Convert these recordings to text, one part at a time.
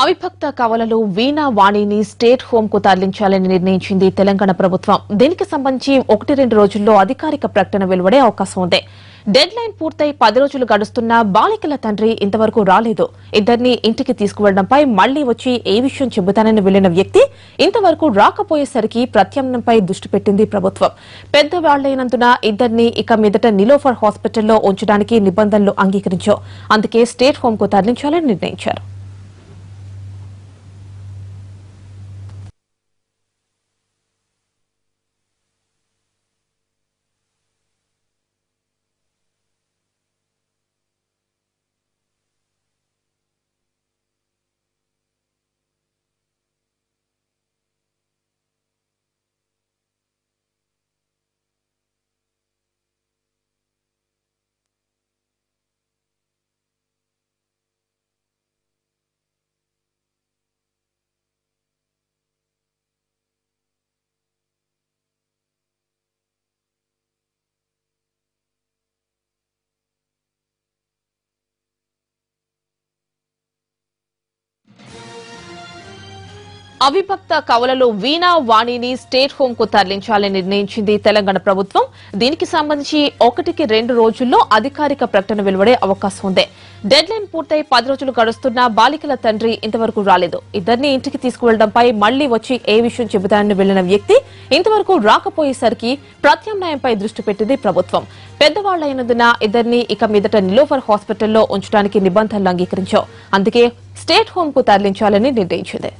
అవిభక్త కవలలు వీణా వాణిని state home కు తరలించాలని నిర్ణయించింది తెలంగాణ ప్రభుత్వం దీనికి సంబంధించి ఒకటి రెండు రోజుల్లో అధికారిక ప్రకటన వెలువడే అవకాశం ఉంది డెడ్ లైన్ పూర్తయి పది రోజులు గడుస్తున్నా బాలికల తండ్రి ఇంతవరకు రాలేదు ఇద్దరిని ఇంటికి తీసుకువెళ్లడంపై మళ్లీ వచ్చి ఏ విషయం చెబుతానని వెళ్లిన వ్యక్తి ఇంతవరకు రాకపోయేసరికి ప్రత్యామ్నాయంపై దృష్టి పెట్టింది ప్రభుత్వం పెద్దవాళ్లైనందున ఇద్దరిని ఇక మీదట నిలోఫర్ హాస్పిటల్లో ఉంచడానికి నిబంధనలు అంగీకరించావు అందుకే స్టేట్ హోం కు తరలించాలని నిర్ణయించారు అవిభక్త కవలలో వీణా వాణిని స్టేట్ హోం కు తరలించాలని నిర్ణయించింది తెలంగాణ ప్రభుత్వం దీనికి సంబంధించి ఒకటికి రెండు రోజుల్లో అధికారిక ప్రకటన వెలువడే అవకాశం ఉంది డెడ్ లైన్ పూర్తయి పది రోజులు గడుస్తున్నా బాలికల తండ్రి ఇంతవరకు రాలేదు ఇద్దరిని ఇంటికి తీసుకువెళ్లడంపై మళ్లీ వచ్చి ఏ విషయం చెబుతానని వెళ్లిన వ్యక్తి ఇంతవరకు రాకపోయేసరికి ప్రత్యామ్నాయంపై దృష్టి పెట్టింది ప్రభుత్వం పెద్దవాళ్లైనందున ఇద్దరిని ఇక మీదట నిలోఫర్ హాస్పిటల్లో ఉంచడానికి నిబంధనలు అంగీకరించావు అందుకే స్టేట్ హోం కు తరలించాలని నిర్ణయించింది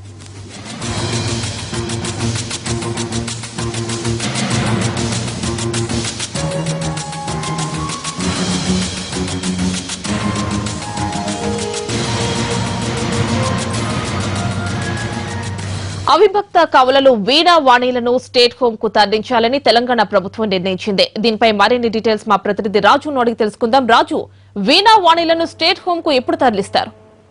అవిభక్త కవలలు వీణా వాణిలను స్టేట్ హోం కు తరలించాలని తెలంగాణ ప్రభుత్వం నిర్ణయించింది దీనిపై మరిన్ని డీటెయిల్స్ మా ప్రతినిధి రాజు అడిగి తెలుసుకుందాం రాజు వీణా వాణిలను స్టేట్ హోం కు ఎప్పుడు తరలిస్తారు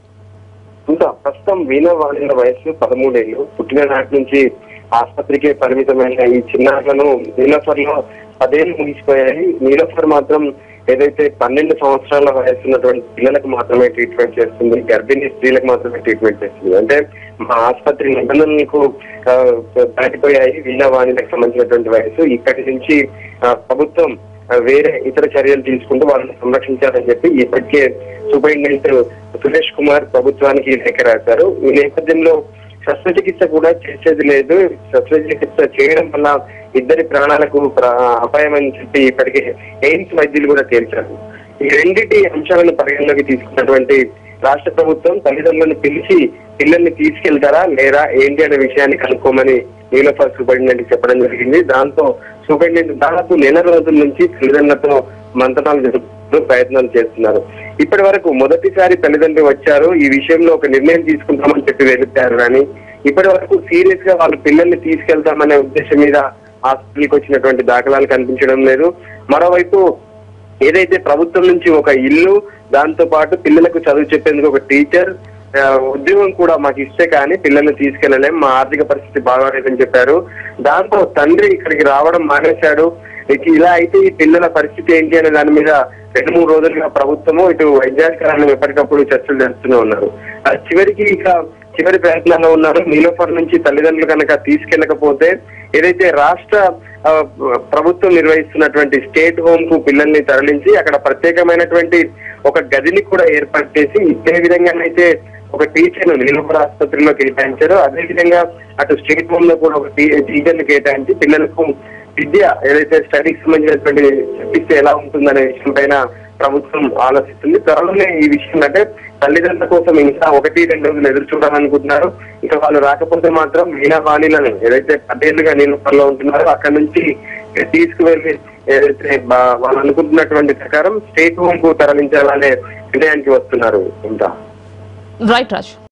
ఇంకా ప్రస్తుతం వీణా వాణిల వయసు పదమూడేళ్లు పుట్టిన నాటి నుంచి ఆసుపత్రికే పరిమితమైన ఈ చిన్నారులను నీలోఫర్ లో పదేళ్లు ముగిసిపోయాయి నీలోఫర్ మాత్రం ఏదైతే పన్నెండు సంవత్సరాల వయసు ఉన్నటువంటి పిల్లలకు మాత్రమే ట్రీట్మెంట్ చేస్తుంది గర్భిణీ స్త్రీలకు మాత్రమే ట్రీట్మెంట్ చేస్తుంది అంటే మా ఆసుపత్రి నిబంధనలకు ఆ, దాటిపోయాయి వీణా వాణిలకు సంబంధించినటువంటి వయసు ఇక్కడి నుంచి ఆ, ప్రభుత్వం ఆ, వేరే ఇతర చర్యలు తీసుకుంటూ వాళ్ళని సంరక్షించాలని చెప్పి ఇప్పటికే సూపరింటెండెంట్ సురేష్ కుమార్ ప్రభుత్వానికి లేఖ రాశారు ఈ నేపథ్యంలో శస్త్రచికిత్స కూడా చేసేది లేదు శస్త్రచికిత్స చేయడం వల్ల ఇద్దరి ప్రాణాలకు ప్ర- అపాయం అని చెప్పి ఇప్పటికే ఎయిమ్స్ వైద్యులు కూడా తేల్చారు ఈ రెండింటి అంశాలను పరిగణలోకి తీసుకున్నటువంటి రాష్ట్ర ప్రభుత్వం తల్లిదండ్రులను పిలిచి పిల్లల్ని తీసుకెళ్తారా లేదా ఏంటి అనే విషయాన్ని కనుక్కోమని నీలోఫర్ సూపరింటెండెంట్ చెప్పడం జరిగింది దాంతో సూపరింటెండెంట్ దాదాపు నెల రోజుల నుంచి తల్లిదండ్రులతో మంతనాలు జరుపుతూ ప్రయత్నాలు చేస్తున్నారు ఇప్పటి వరకు మొదటిసారి తల్లిదండ్రులు వచ్చారు ఈ విషయంలో ఒక నిర్ణయం తీసుకుంటామని చెప్పి వెళ్తారు కానీ ఇప్పటి వరకు సీరియస్ గా వాళ్ళ పిల్లల్ని తీసుకెళ్తామనే ఉద్దేశం మీద హాస్పిటల్కి వచ్చినటువంటి దాఖలాలు కనిపించడం లేదు మరోవైపు ఏదైతే ప్రభుత్వం నుంచి ఒక ఇల్లు దాంతో పాటు పిల్లలకు చదువు చెప్పేందుకు ఒక టీచర్ ఆ, ఉద్యోగం కూడా మాకు ఇస్తే కానీ పిల్లల్ని తీసుకెళ్లలేం మా ఆర్థిక పరిస్థితి బాగోలేదని చెప్పారు దాంతో తండ్రి ఇక్కడికి రావడం మానేశాడు ఇక ఇలా అయితే ఈ పిల్లల పరిస్థితి ఏంటి అనే దాని మీద రెండు మూడు రోజులుగా ప్రభుత్వము ఇటు వైద్యాధికారులు ఎప్పటికప్పుడు చర్చలు జరుపుతూనే ఉన్నారు ఆ చివరికి ఇక చివరి ప్రయత్నంలో ఉన్నారు నీలోఫర్ నుంచి తల్లిదండ్రులు కనుక తీసుకెళ్లకపోతే ఏదైతే రాష్ట్ర ఆ, ప్రభుత్వం నిర్వహిస్తున్నటువంటి స్టేట్ హోమ్ కు పిల్లల్ని తరలించి అక్కడ ప్రత్యేకమైనటువంటి ఒక గదిని కూడా ఏర్పాటు చేసి ఇదే విధంగానైతే ఒక టీచర్ ను నీలోఫర్ ఆసుపత్రిలో కేటాయించారు అదే విధంగా అటు స్టేట్ హోమ్ లో కూడా ఒక టీచర్ ని కేటాయించి పిల్లలకు విద్య ఏదైతే స్టడీకి సంబంధించినటువంటి చెప్పిస్తే ఎలా ఉంటుందనే విషయం పైన ప్రభుత్వం ఆలోచిస్తుంది త్వరలోనే ఈ విషయం అంటే తల్లిదండ్రుల కోసం ఇంకా ఒకటి రెండు రోజులు ఎదురు చూడాలనుకుంటున్నారు ఇంకా వాళ్ళు రాకపోతే మాత్రం వీణా బాణీలను ఏదైతే పదేళ్లుగా నీలపల్లిలో ఉంటున్నారో అక్కడ నుంచి తీసుకువెళ్ళి ఏదైతే బా- వాళ్ళు అనుకుంటున్నటువంటి ప్రకారం స్టేట్ హోమ్ కు తరలించాలనే నిర్ణయానికి వస్తున్నారు ఇంకా రైట్ రాజు